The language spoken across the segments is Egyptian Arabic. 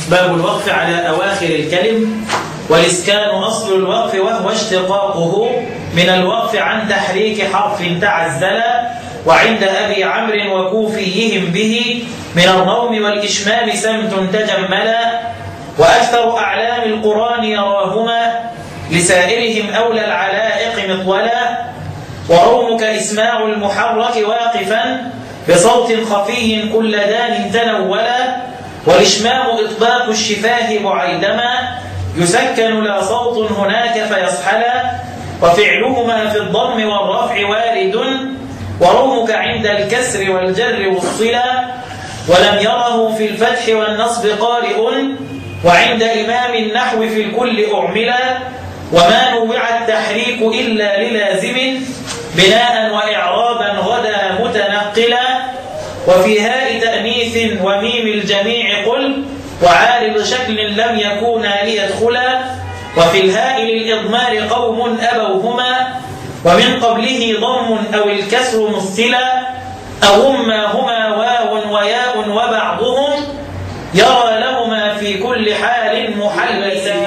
باب الوقف على أواخر الكلم والإسكان أصل الوقف وهو اشتقاقه من الوقف عن تحريك حرف تعزل وعند أبي عمرو وكوفيهم به من الروم والإشمام سمت تجملا وأكثر أعلام القرآن يراهما لسائرهم أولى العلائق مطولا ورومك إسماع المحرك واقفا بصوت خفي كل دان تنولا والإشمام إطباق الشفاه بعيدما يسكن لا صوت هناك فيصحلا وفعلهما في الضم والرفع وارد ورومك عند الكسر والجر والصلا ولم يره في الفتح والنصب قارئ وعند إمام النحو في الكل أعملا وما نوع التحريك إلا للازم بناء وإعرابا غدا متنقلا وفي هاء تأنيث وميم الجميع قل وعارض شكل لم يكونا ليدخلا وفي الهاء للإضمار قوم أبوهما ومن قبله ضم أو الكسر مثلا أو هما هما واو وياء وبعضهم يرى لهما في كل حال محللا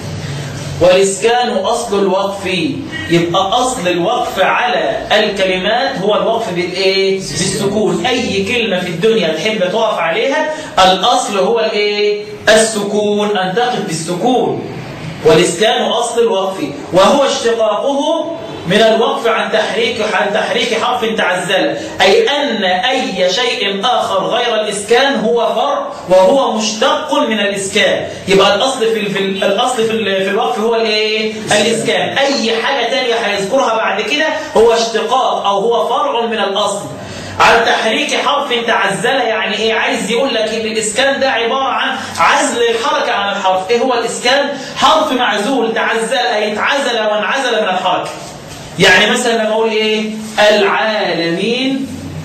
والإسكان أصل الوقف يبقى أصل الوقف على الكلمات هو الوقف بالإيه؟ بالسكون أي كلمة في الدنيا تحب تقف عليها الأصل هو الإيه؟ السكون أن تقف بالسكون والإسكان أصل الوقف وهو اشتقاقه من الوقف عن تحريك عن تحريك حرف تعزل أي أن أي شيء آخر غير الإسكان هو فرع وهو مشتق من الإسكان يبقى الأصل في في الأصل في, في الوقف هو الإيه؟ الإسكان أي حاجة تانية هيذكرها بعد كده هو اشتقاق أو هو فرع من الأصل عن تحريك حرف تعزل يعني ايه عايز يقول لك ان الاسكان ده عباره عن عزل الحركه عن الحرف ايه هو الاسكان حرف معزول تعزل اي اتعزل وانعزل من الحركه يعني مثلا لما اقول ايه العالمين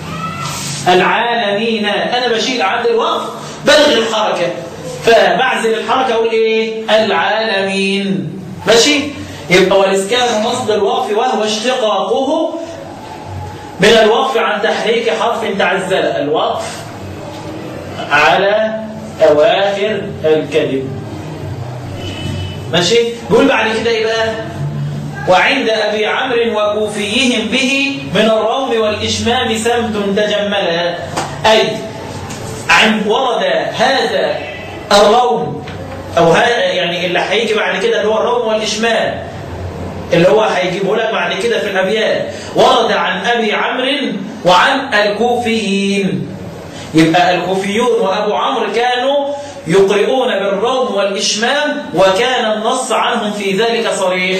العالمين انا بشيل عند الوقف بلغي الحركه فبعزل الحركه اقول ايه العالمين ماشي يبقى والاسكان مصدر الوقف وهو اشتقاقه من الوقف عن تحريك حرف تعزل الوقف على أواخر الكلم ماشي بيقول بعد كده ايه بقى وعند أبي عمرو وكوفيهم به من الروم والإشمام سمت تجملا أي عند ورد هذا الروم أو هذا يعني اللي هيجي بعد كده اللي هو الروم والإشمام اللي هو هيجيبه لك بعد كده في الأبيات ورد عن أبي عمرو وعن الكوفيين يبقى الكوفيون وأبو عمرو كانوا يقرؤون بالروم والإشمام وكان النص عنهم في ذلك صريح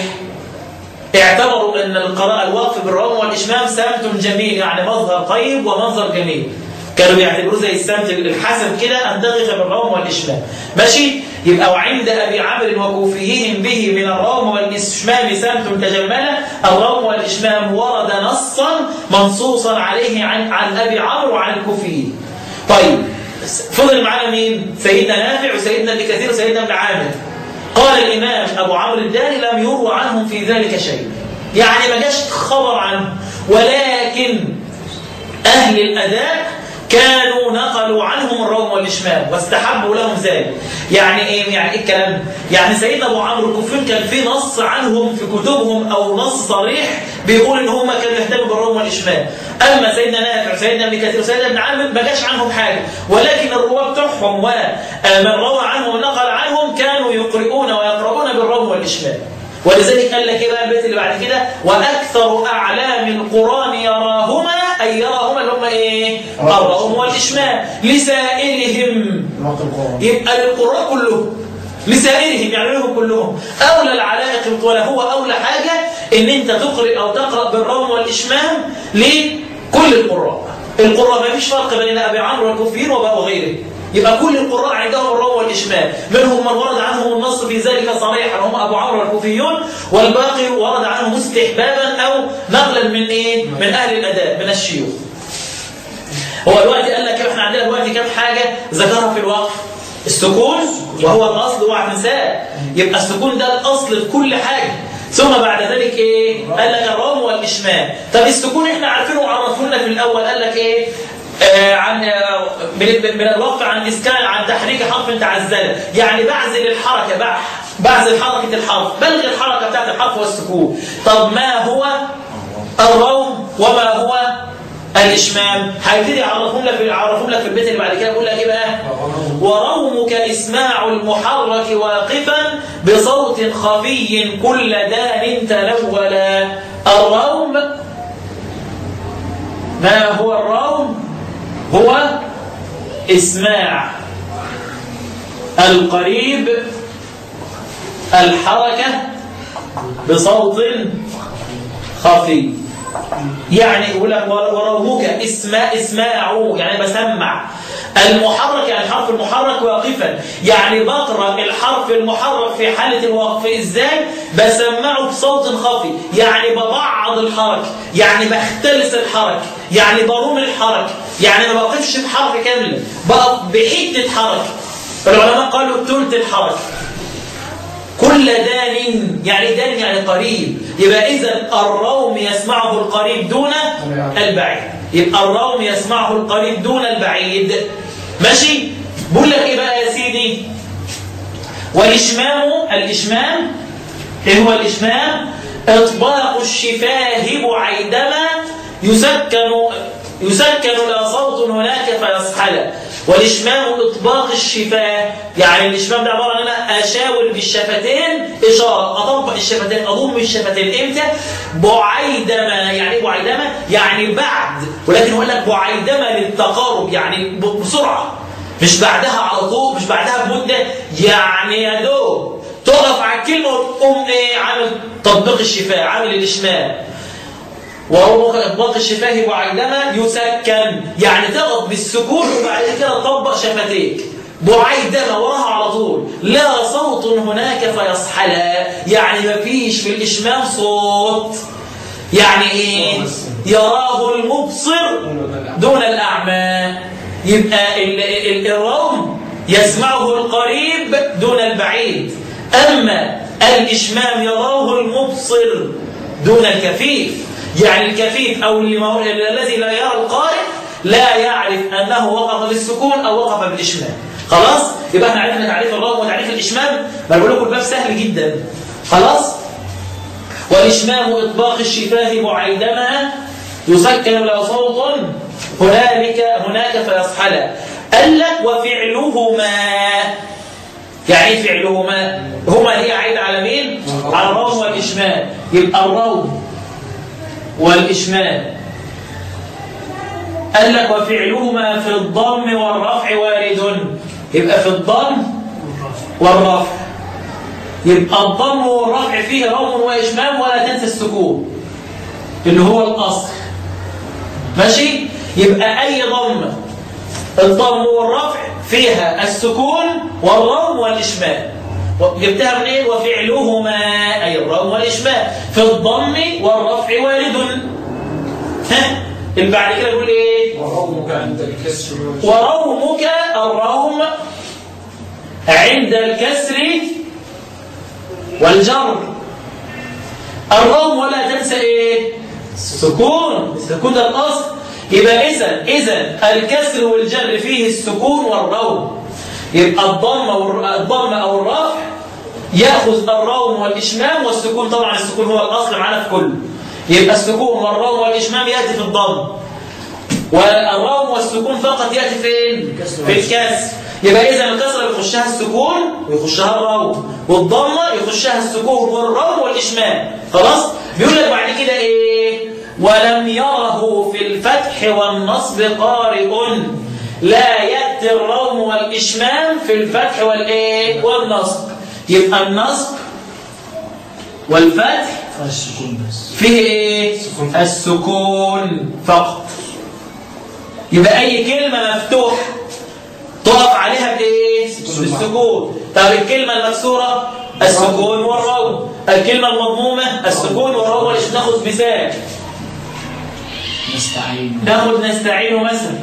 اعتبروا أن القراءة الوقف بالروم والإشمام سمت جميل يعني مظهر طيب ومنظر جميل كانوا بيعتبروه زي السمت الحسن كده أن تغف بالروم والإشمام ماشي يبقى وعند أبي عمرو وكوفيهم به من الروم والإشمام سمت تجملا الروم والإشمام ورد نصا منصوصا عليه عن, عن أبي عمرو وعن الكوفيين طيب فضل معنا مين سيدنا نافع وسيدنا ابن كثير وسيدنا ابن عامر قال الإمام أبو عمرو الداني لم يروى عنهم في ذلك شيء يعني ما جاش خبر عنهم ولكن أهل الأداء كانوا نقلوا عنهم الروم والإشمام واستحبوا لهم ذلك يعني ايه يعني ايه الكلام يعني سيدنا ابو عمرو الكوفيين كان في نص عنهم في كتبهم او نص صريح بيقول ان هم كانوا يهتموا بالروم والإشمام اما سيدنا نافع وسيدنا ابن كثير وسيدنا ابن عامر ما جاش عنهم حاجه ولكن الرواه بتوعهم ومن روى عنهم ونقل عنهم كانوا يقرؤون ويقرؤون بالروم والإشمام ولذلك قال لك ايه بقى البيت اللي بعد كده واكثر اعلام القران يراهما اي يراهما اللي هم ايه الروم والاشمام لسائرهم يبقى للقراء كلهم لسائرهم يعني لهم كلهم اولى العلائق ولا هو اولى حاجه ان انت تقرئ او تقرا بالروم والاشمام لكل القراء القراء ما فيش فرق بين ابي عمرو والكوفيين وغيره يبقى كل القراء عندهم الروم والإشمام منهم من ورد عنهم النص في ذلك صريحا هم أبو عمرو والكوفيون والباقي ورد عنهم استحبابا أو نقلا من إيه؟ من أهل الأداء من الشيوخ هو الوقت قال لك احنا عندنا دلوقتي كام حاجة ذكرها في الوقف السكون وهو الأصل اوعى تنساه يبقى السكون ده الأصل في كل حاجة ثم بعد ذلك ايه قال لك الروم والإشمام طب السكون احنا عارفينه وعرفونا في الأول قال لك ايه آه عن آه من من الوقف عن اسكان عن تحريك حرف تعزل يعني بعزل الحركه بع- بعزل حركه الحرف بلغ الحركه بتاعت الحرف والسكون طب ما هو الروم وما هو الاشمام هيبتدي يعرفهم لك يعرفهم لك في البيت اللي بعد كده بيقول لك ايه بقى ورومك اسماع المحرك واقفا بصوت خفي كل دان تلولا الروم ما هو الروم هو اسماع القريب الحركة بصوت خفي يعني يقول لك ورومك اسماء اسماعه يعني بسمع المحرك يعني الحرف المحرك واقفا يعني بقرا الحرف المحرك في حاله الوقف ازاي بسمعه بصوت خفي يعني ببعض الحركه يعني بختلس الحركه يعني بروم الحركه يعني ما بقفش بحركه كامله بقف بحته حركه العلماء قالوا ثلث الحركه كل دان يعني دان يعني قريب يبقى إذا الروم يسمعه القريب دون البعيد يبقى الروم يسمعه القريب دون البعيد ماشي بقول لك إيه بقى يا سيدي والإشمام الإشمام إيه هو الإشمام إطباق الشفاه بعيدما يسكن يسكن لا صوت هناك فيصحل والإشمام إطباق الشفاه يعني الإشمام ده عبارة عن أنا أشاور بالشفتين إشارة أطبق الشفتين أضم الشفتين إمتى؟ بعيدما يعني إيه بعيدما؟ يعني بعد ولكن يقول لك بعيدما للتقارب يعني بسرعة مش بعدها على طول مش بعدها بمدة يعني يا دوب تقف على الكلمة وتقوم إيه عامل تطبيق الشفاه عامل الإشمام ورومك إطباق الشفاه وعندما يسكن يعني تغط بالسكون وبعد كده تطبق شفتيك بعيدما وراها على طول لا صوت هناك فيصحلا يعني ما فيش في الإشمام صوت يعني إيه يراه المبصر دون الأعمى يبقى ال- ال- الروم يسمعه القريب دون البعيد أما الإشمام يراه المبصر دون الكفيف يعني الكفيف أو اللي ما هو الذي لا يرى القارئ لا يعرف أنه وقف بالسكون أو وقف بالإشمام خلاص يبقى احنا عرفنا تعريف الروم وتعريف الإشمام ما بقول لكم الباب سهل جدا خلاص والإشمام إطباق الشفاه بعيدما يسكن له صوت هنالك هناك فيصحلا قال لك وفعلهما يعني ايه فعلهما هما هي عايدة على مين على الروم والإشمام يبقى الروم والإشمام قال لك وفعلهما في الضم والرفع وارد يبقى في الضم والرفع يبقى الضم والرفع فيه روم وإشمام ولا تنسى السكون اللي هو الأصل ماشي يبقى أي ضم الضم والرفع فيها السكون والروم والإشمام جبتها منين وفعلهما أي الروم والإشمام في الضم والرفع وارد ها اللي بعد كده يقول ايه ورومك عند الكسر ورومك الروم عند الكسر والجر الروم ولا تنسى ايه سكون السكون ده الاصل يبقى اذا اذا الكسر والجر فيه السكون والروم يبقى الضم والر- الضم او الرفع ياخذ الروم والاشمام والسكون طبعا السكون هو الاصل معانا في كله يبقى السكون والروم والاشمام ياتي في الضم والروم والسكون فقط ياتي فين في الكسر يبقى اذا الكسره يخشها السكون ويخشها الروم والضمه يخشها السكون والروم والاشمام خلاص بيقول لك بعد كده ايه ولم يره في الفتح والنصب قارئ لا ياتي الروم والاشمام في الفتح والايه والنصب يبقى النصب والفتح السكون بس فيه ايه السكون فقط يبقى اي كلمه مفتوحه تقف عليها بايه بالسكون طب الكلمه المكسوره السكون والروم الكلمه المضمومه السكون والروم وليش ناخذ مثال نستعين ناخذ نستعين مثلا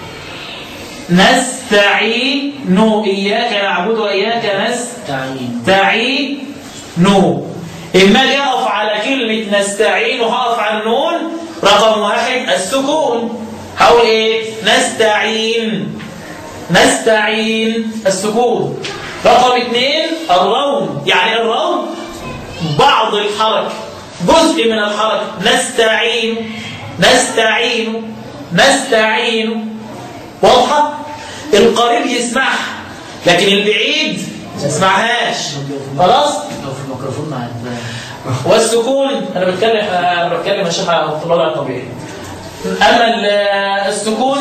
نستعين إياك نعبد وإياك نستعين تعيين نو إما أجي أقف على كلمة نستعين وهقف على النون رقم واحد السكون هقول ايه نستعين نستعين السكون رقم اثنين الروم يعني الروم بعض الحركة جزء من الحركة نستعين نستعين نستعين واضحة القريب يسمعها لكن البعيد ما يسمعهاش خلاص لو في الميكروفون مع ال- والسكون انا بتكلم انا بتكلم يا شيخ على الوضع الطبيعي اما ال- السكون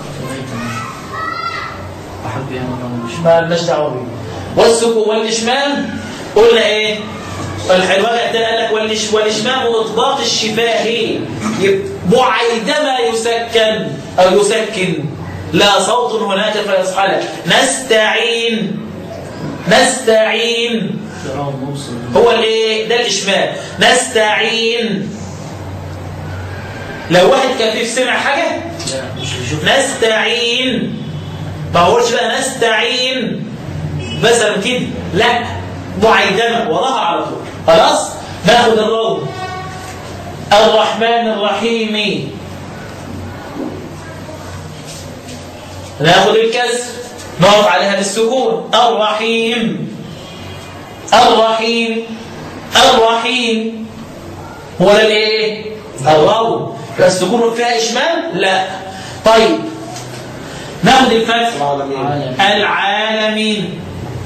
بحب يعني لو مش ما لناش دعوه بيه والسكون والاشمام قلنا ايه الحلوان قال لك والإش- والاشمام اطباق الشفاه يبقى عندما يسكن او يسكن لا صوت هناك فيصحى نستعين نستعين شراء موصل هو الايه ده الاشمام نستعين لو واحد كفيف سمع حاجه لا مش بيشوف نستعين ما هوش بقى نستعين مثلا كده لا معيدمه وراها على طول خلاص ناخد الروم الرحمن الرحيم ناخد الكسر نقف عليها بالسكون الرحيم الرحيم الرحيم هو ده الايه الواو يبقى السكون فيها اشمال لا طيب ناخد الفتح عالم العالمين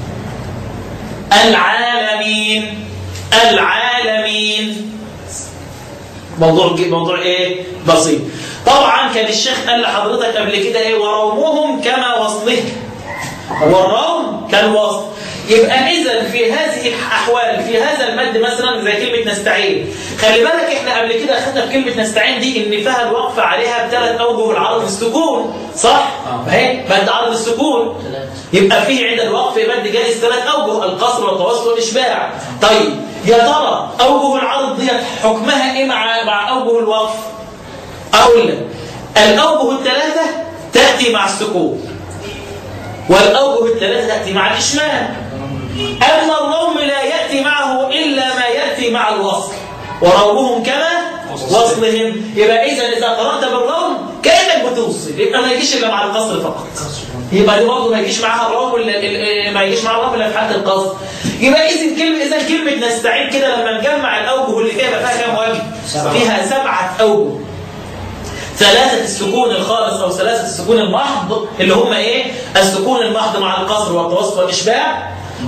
العالمين العالمين موضوع موضوع ايه بسيط طبعا كان الشيخ قال لحضرتك قبل كده ايه ورومهم كما وصله والروم كالوصل يبقى اذا في هذه الاحوال في هذا المد مثلا زي كلمه نستعين خلي بالك احنا قبل كده اخذنا في كلمه نستعين دي ان فيها الوقف عليها بثلاث اوجه العرض السكون صح؟ آه. اهي مد عرض السكون ثلاثة يبقى فيه عند الوقف مد جائز ثلاث اوجه القصر والتوسط والاشباع طيب يا ترى اوجه العرض ديت حكمها ايه مع مع اوجه الوقف اقول لك الاوجه الثلاثه تاتي مع السكون والاوجه الثلاثه تاتي مع الاشمال اما الروم لا ياتي معه الا ما ياتي مع الوصل ورومهم كما وصلهم يبقى اذا اذا قرات بالروم كانك بتوصل يبقى ما يجيش الا مع القصر فقط يبقى دي برضه ما يجيش معاها الروم ولا ال- ال- ما يجيش معاها الروم الا في حاله القصر يبقى اذا كلمه اذا كلمه نستعين كده لما نجمع الاوجه اللي فيها يبقى فيها كام وجه؟ سبعة. فيها سبعه اوجه ثلاثة السكون الخالص أو ثلاثة السكون المحض اللي هم إيه؟ السكون المحض مع القصر والتوسط والإشباع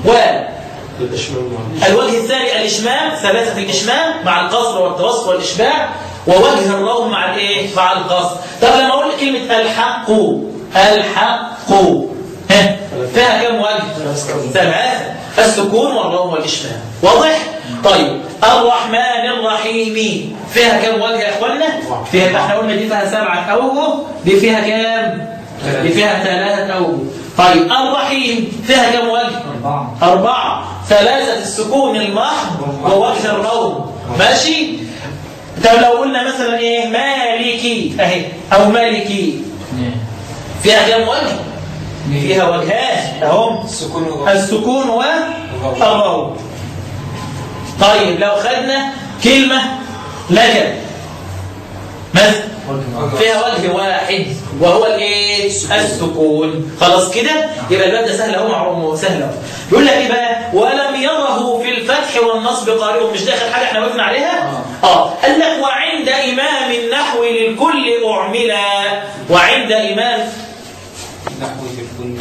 والوجه الثاني الإشمام ثلاثة الإشمام مع القصر والتوسط والإشباع ووجه الروم مع الإيه؟ مع القصر طب لما أقول كلمة الحق الحق ها فيها كم وجه؟ ثلاثة السكون والروم والإشمام واضح؟ طيب الرحمن الرحيم فيها كم وجه يا اخوانا؟ فيها احنا قلنا دي فيها سبعة أوجه دي فيها كام؟ دي فيها ثلاثة أوجه طيب الرحيم فيها كم وجه؟ أربعة أربعة ثلاثة السكون المحض ووجه الروم ماشي؟ طب لو قلنا مثلا ايه مالكي اهي او مالكي اثنين فيها كم وجه؟ فيها وجهان اهم السكون السكون والروم طيب لو خدنا كلمة لك مثلا وجه فيها وجه واحد وهو الايه السكون خلاص كده يبقى الباب ده سهل اهو معروف سهل اهو يقول لك ايه بقى ولم يره في الفتح والنصب قارئ مش ده اخر حاجه احنا وقفنا عليها اه قال لك وعند امام النحو للكل اعملا وعند امام نحو الكل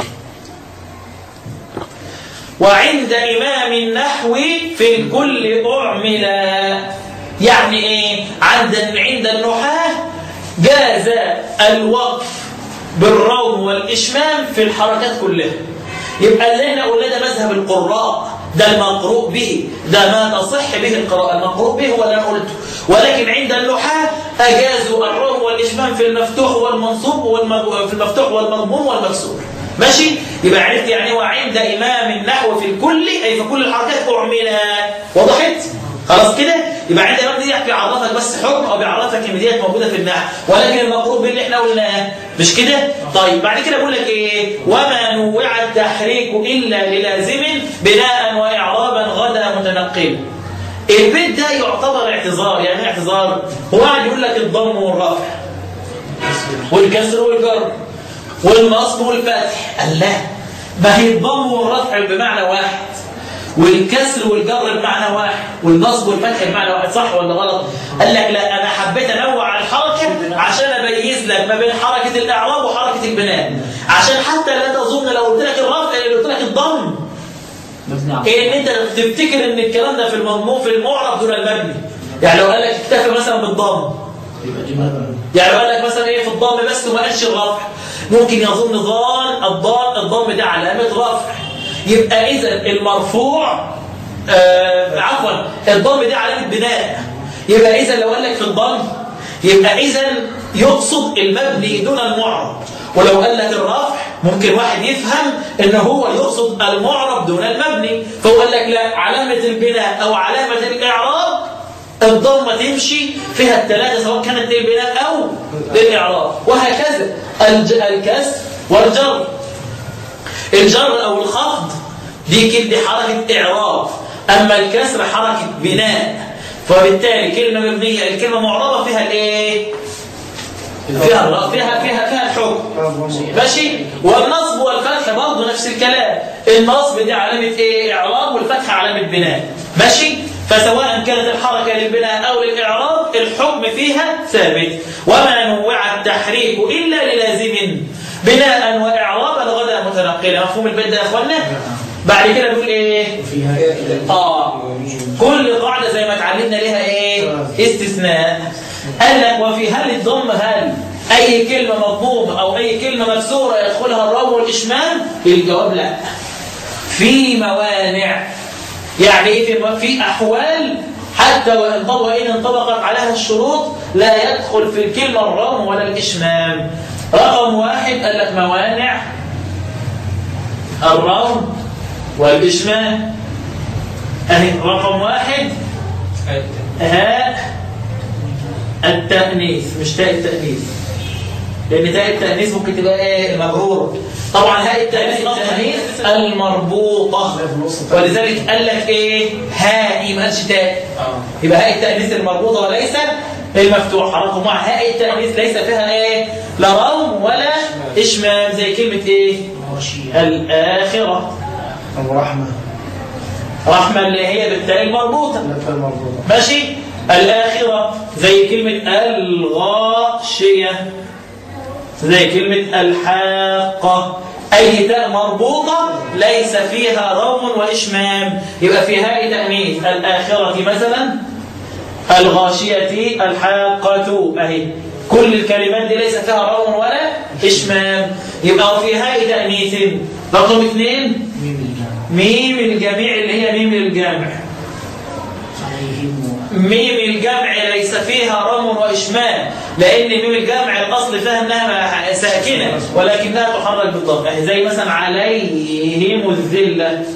وعند إمام النحو في الكل أعملا يعني إيه؟ عند عند النحاة جاز الوقف بالروم والإشمام في الحركات كلها يبقى اللي احنا قلنا ده مذهب القراء ده المقروء به ده ما تصح به القراءة المقروء به هو اللي انا قلته ولكن عند اللحاة أجازوا الروم والإشمام في المفتوح والمنصوب والمج... في المفتوح والمضموم والمكسور ماشي يبقى عرفت يعني وعند إمام النحو في الكل أي في كل الحركات أعملا وضحت؟ خلاص كده يبقى عند الإمام دي بيعرفك بس حكم أو بيعرفك إن ديت موجودة في النحو ولكن المقروء به اللي احنا قلناه مش كده؟ طيب بعد كده بقول لك إيه؟ وما نوع التحريك إلا للازم بناء وإعرابا غدا متنقل البيت ده يعتبر اعتذار يعني ايه اعتذار هو قاعد يقول لك الضم والرفع والكسر والجر والنصب والفتح قال لا ما هي الضم والرفع بمعنى واحد والكسر والجر بمعنى واحد والنصب والفتح بمعنى واحد صح ولا غلط قال لك لا انا حبيت انوع الحركه عشان اميز لك ما بين حركه الاعراب وحركه البناء عشان حتى لا تظن لو قلت لك الرفع اللي قلت لك الضم مبني على ايه ان انت تفتكر ان الكلام ده في المضمون في المعرب دون المبني يعني لو قال لك اكتفي مثلا بالضم يبقى دي مبني يعني لو قال لك مثلا ايه في الضم بس وما قالش الرفع ممكن يظن ظان الضم الضم ده علامه رفع يبقى اذا المرفوع آه عفوا الضم ده علامه بناء يبقى اذا لو قال لك في الضم يبقى اذا يقصد المبني دون المعرب ولو قال لك الرفع ممكن واحد يفهم ان هو يقصد المعرب دون المبني فهو قال لك لا علامه البناء او علامه الاعراب الضمه تمشي فيها الثلاثه سواء كانت للبناء او للاعراب وهكذا الج- الكسر والجر الجر او الخفض دي كده حركه اعراب اما الكسر حركه بناء فبالتالي كلمه مبنيه الكلمه معربه فيها الايه فيها الر- فيها فيها فيها الحكم ماشي والنصب والفتح برضه نفس الكلام النصب دي علامه ايه اعراب والفتح علامه بناء ماشي فسواء كانت الحركه للبناء او للاعراب الحكم فيها ثابت وما نوع التحريك الا للازم بناء واعرابا غدا متنقلا مفهوم البيت ده يا اخوانا بعد كده بيقول ايه وفيها اه كل قاعده زي ما اتعلمنا ليها ايه استثناء قال لك وفي هل الضم هل اي كلمه مضمومه او اي كلمه مكسوره يدخلها الروم والاشمام الجواب لا في موانع يعني ايه في في احوال حتى وان طب وان انطبقت عليها الشروط لا يدخل في الكلمه الروم ولا الاشمام رقم واحد قال لك موانع الروم والاشمام أهي رقم واحد هاء التأنيث مش تاء التأنيث لأن تاء التأنيث ممكن تبقى إيه مجرورة طبعا هاء التأنيث التأنيث المربوطة ولذلك قال لك إيه هاء ما قالش تاء يبقى هاء التأنيث المربوطة وليس المفتوحة رقم واحد هاء التأنيث ليس فيها إيه لا روم ولا إشمام زي كلمة إيه غشية الآخرة أو رحمة رحمة اللي هي بالتاء المربوطة لفة المربوطة ماشي الآخرة زي كلمة الغاشية زي كلمة الحاقة أي تاء مربوطة ليس فيها روم وإشمام يبقى في هاء تأنيث الآخرة مثلا الغاشية الحاقة أهي كل الكلمات دي ليس فيها روم ولا إشمام يبقى في هاء تأنيث رقم اثنين ميم الجامع ميم الجميع اللي هي ميم الجمع عليهم ميم الجمع ليس فيها رم وإشمام لأن ميم الجمع الأصل فيها أنها ساكنة ولكنها تحرك بالضم يعني زي مثلا عليهم الذلة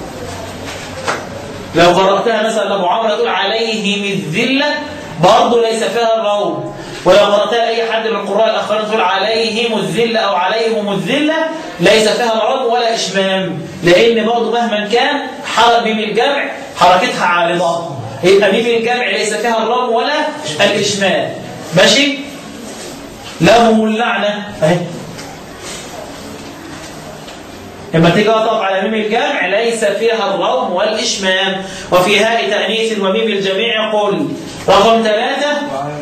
لو قرأتها مثلا لأبو عمرو تقول عليهم الذلة برضه ليس فيها الروم ولو قرأتها أي حد من القراء الآخرين تقول عليهم الذلة أو عليهم الذلة ليس فيها الروم ولا إشمام لأن برضه مهما كان حرك ميم الجمع حركتها عارضة يبقى ميم الجمع ليس فيها الروم ولا الإشمام ماشي؟ لهم اللعنة أهي لما تيجي تقف على ميم الجمع ليس فيها الروم والإشمام وفي هاء تأنيث وميم الجميع قل رقم ثلاثة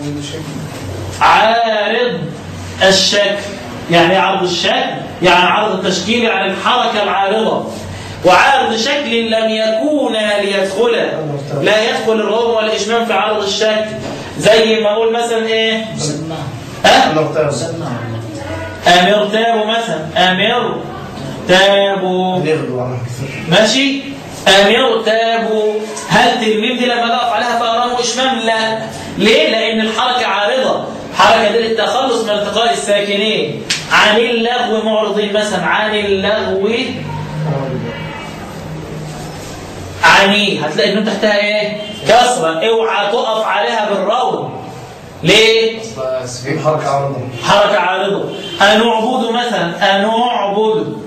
عارض الشكل يعني عرض الشكل يعني عرض التشكيل يعني الحركة العارضة وعارض شكل لم يكونا ليدخلا لا يدخل الروم والإشمام في عرض الشكل زي ما أقول مثلا إيه سمع ها نغتاب سمع أمر تابوا مثلا أمر تابوا نغدو على كثير ماشي أمر تابوا هل دي الميم دي لما نقف عليها فأرام وإشمام لا ليه؟ لأن الحركة عارضة حركة دي للتخلص من التقاء الساكنين عن اللغو معرضين مثلا عن اللغو عني هتلاقي النون تحتها ايه؟ كسرة اوعى تقف عليها بالروم ليه؟ في حركة عرضة حركة عارضة أنعبد مثلا أنعبد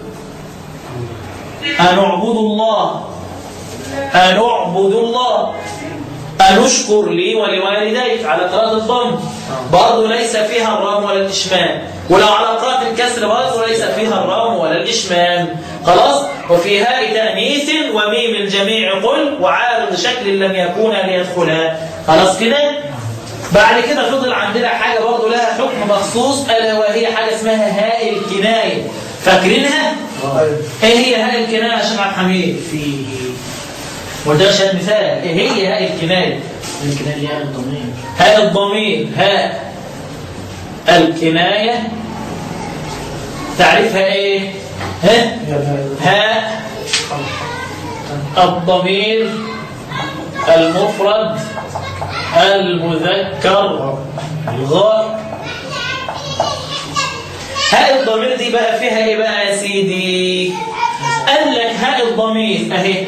أنعبد الله أنعبد الله أن اشكر لي ولوالديك على قراءة الضم برضه ليس فيها الرام ولا الإشمام ولو على قراءة الكسر برضه ليس فيها الرام ولا الإشمام خلاص وفي هاء تأنيث وميم الجميع قل وعارض شكل لم يكون ليدخلا خلاص كده بعد كده فضل عندنا حاجة برضه لها حكم مخصوص ألا وهي حاجة اسمها هاء الكناية فاكرينها؟ ايه هي هاء الكناية يا شيخ عبد الحميد؟ فيه وده عشان مثال ايه هي هاء الكناية؟ يمكن أن يعلم الضمير هاء الضمير هاء الكناية تعرفها ايه؟ ها؟ هاء الضمير المفرد المذكر غائب هاء الضمير دي بقى فيها ايه بقى يا سيدي قال لك هاء الضمير اهي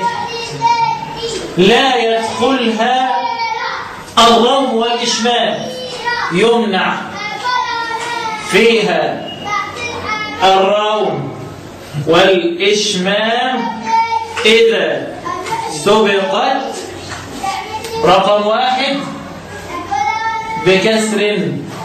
لا يدخلها الضم والإشمام يمنع فيها الروم والإشمام إذا سبقت رقم واحد بكسر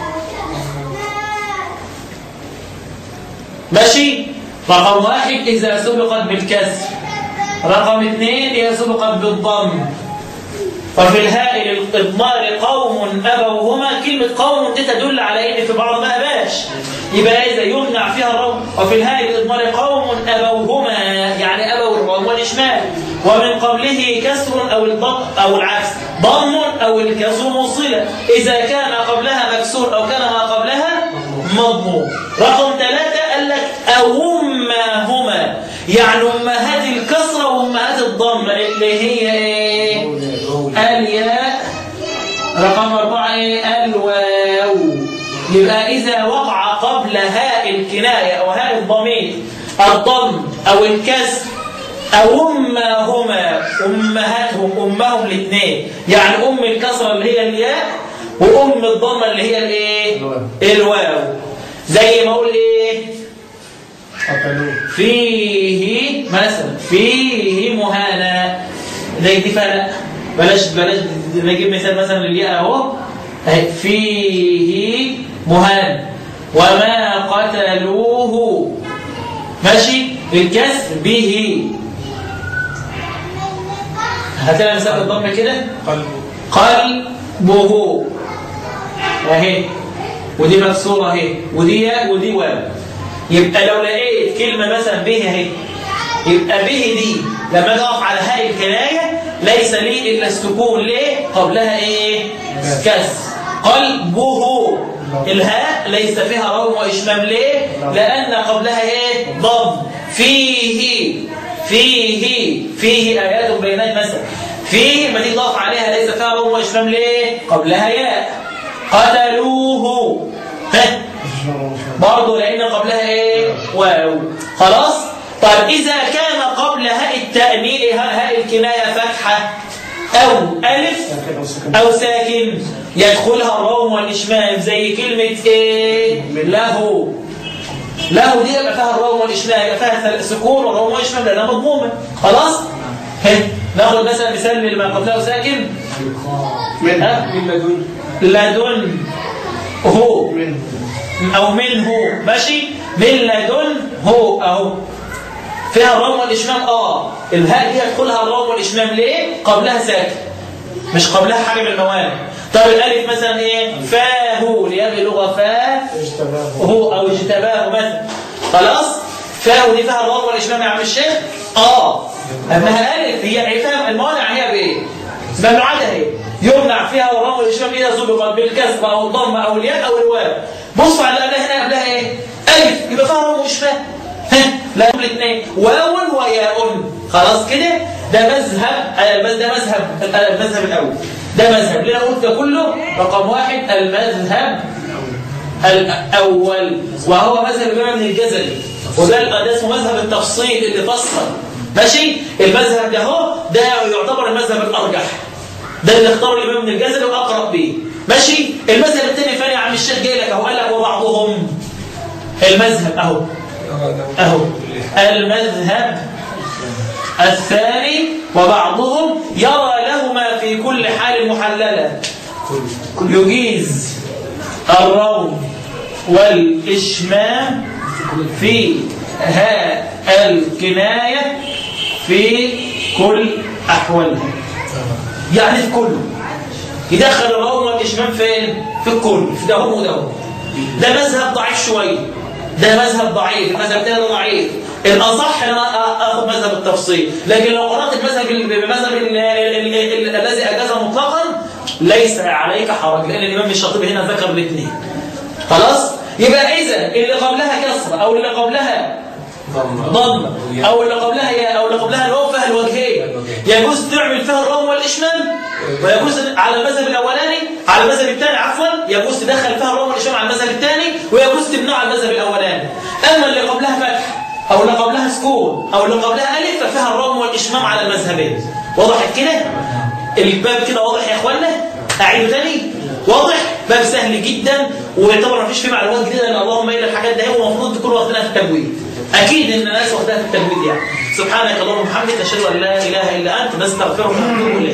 ماشي رقم واحد إذا سبقت بالكسر رقم اثنين إذا سبقت بالضم وفي الهاء للإضمار قوم أبوهما كلمة قوم دي تدل على إن في بعض ما أباش يبقى إذا يمنع فيها الروم وفي الهاء للإضمار قوم أبوهما يعني أبوا الروم والإشمال ومن قبله كسر أو الضم أو العكس ضم أو الكسر موصلة إذا كان قبلها مكسور أو كان ما قبلها مضموم رقم ثلاثة قال لك أو أمهما يعني أمهات الكسرة وأمهات الضم اللي هي إيه؟ الياء رقم أربعة إيه؟ الواو يبقى إذا وقع قبل هاء الكناية أو هاء الضمير الضم أو الكسر أو أمهما أمهاتهم أمهم الاثنين يعني أم الكسرة اللي هي الياء وأم الضمة اللي هي الإيه؟ الواو زي ما أقول إيه؟ قتلوه فيه مثلا فيه مهانة زي دي فلا بلاش بلاش نجيب مثال مثلا للياء اهو اهي فيه مهان وما قتلوه ماشي الكسر به هتلاقي مثال الضم كده قلبه قلبه اهي ودي مكسوره اهي ودي ياء ودي واو يبقى لو لقيت كلمه مثلا به اهي يبقى به دي لما اجي اقف على هاء الكنايه ليس لي الا السكون ليه قبلها ايه كسر قلبه الهاء ليس فيها روم واشمام ليه لان قبلها ايه ضم فيه فيه فيه ايات بينات مثلا فيه ما تيجي تقف عليها ليس فيها روم واشمام ليه قبلها ياء قتلوه ها برضه لان قبلها ايه واو خلاص طيب اذا كان قبل هاء التانيث هاء الكنايه فتحه او الف او ساكن يدخلها الروم والاشمام زي كلمه ايه له له دي يبقى فيها الروم والاشمام يبقى فيها سكون والروم والاشمام لانها مضمومه خلاص ها ناخد مثلا مثال لما قبله ساكن من ها من لدن لدن هو منه أو منه ماشي من لدن هو أهو فيها الروم والإشمام آه الهاء دي يدخلها الروم والإشمام ليه؟ قبلها ساكن مش قبلها حاجة من الموانع طب الألف مثلا إيه؟ فاه ليبقى لغة فاه اجتباه هو أو اجتباه مثلا خلاص؟ فاه دي فيها الروم والإشمام يا عم الشيخ؟ آه أنها ألف هي فاهم الموانع هي بإيه؟ ممنوعاتها هي يمنع فيها الروم والإشمام إذا سبقت بالكسر أو الضم أو الياء أو الواو بصوا على اللي قبلها هنا قبلها إيه؟ ألف يبقى فيها روم وإشمام ها لا الاثنين واو وياء خلاص كده ده مذهب آه، بس ده مذهب آه، المذهب الاول ده مذهب اللي انا قلت ده كله رقم واحد المذهب الاول وهو مذهب الامام ابن الجزري وده ده اسمه مذهب التفصيل اللي فصل ماشي المذهب ده هو ده يعتبر المذهب الارجح ده اللي اختاره الامام ابن الجزري واقرب بيه ماشي المذهب الثاني فين يا عم الشيخ جاي لك اهو قال لك وبعضهم المذهب اهو أهو المذهب الثاني وبعضهم يرى لهما في في كل حال محللة يجيز الروم والإشمام في ها الكناية في كل أحوالها يعني في كله يدخل الروم والإشمام فين؟ في الكل في ده وده وده ده مذهب ضعيف شوية ده مذهب ضعيف المذهب الثاني ده ضعيف الاصح ان انا اخذ مذهب التفصيل لكن لو قرات المذهب بمذهب ال- ال- ال- الذي اجاز مطلقا ليس عليك حرج لان الامام الشاطبي هنا ذكر الاثنين خلاص يبقى اذا اللي قبلها كسره او اللي قبلها ضمه او اللي قبلها يا او اللي قبلها الواو فيها الوجهيه يجوز تعمل فيها الروم والاشمام ويجوز على المذهب الاولاني على المذهب الثاني عفوا يجوز تدخل فيها الروم والاشمام على المذهب الثاني ويجوز تمنعه على المذهب الاولاني اما اللي قبلها فتح او اللي قبلها سكون او اللي قبلها الف ففيها الروم والاشمام على المذهبين وضحت كده الباب كده واضح يا اخوانا اعيده تاني واضح باب سهل جدا ويعتبر ما فيش فيه معلومات جديده لان اللهم الا الحاجات دي هو المفروض تكون واخدينها في التجويد اكيد ان الناس واخداها في التجويد يعني سبحانك اللهم وبحمدك نشهد ان لا اله الا انت نستغفرك ونتوب اليك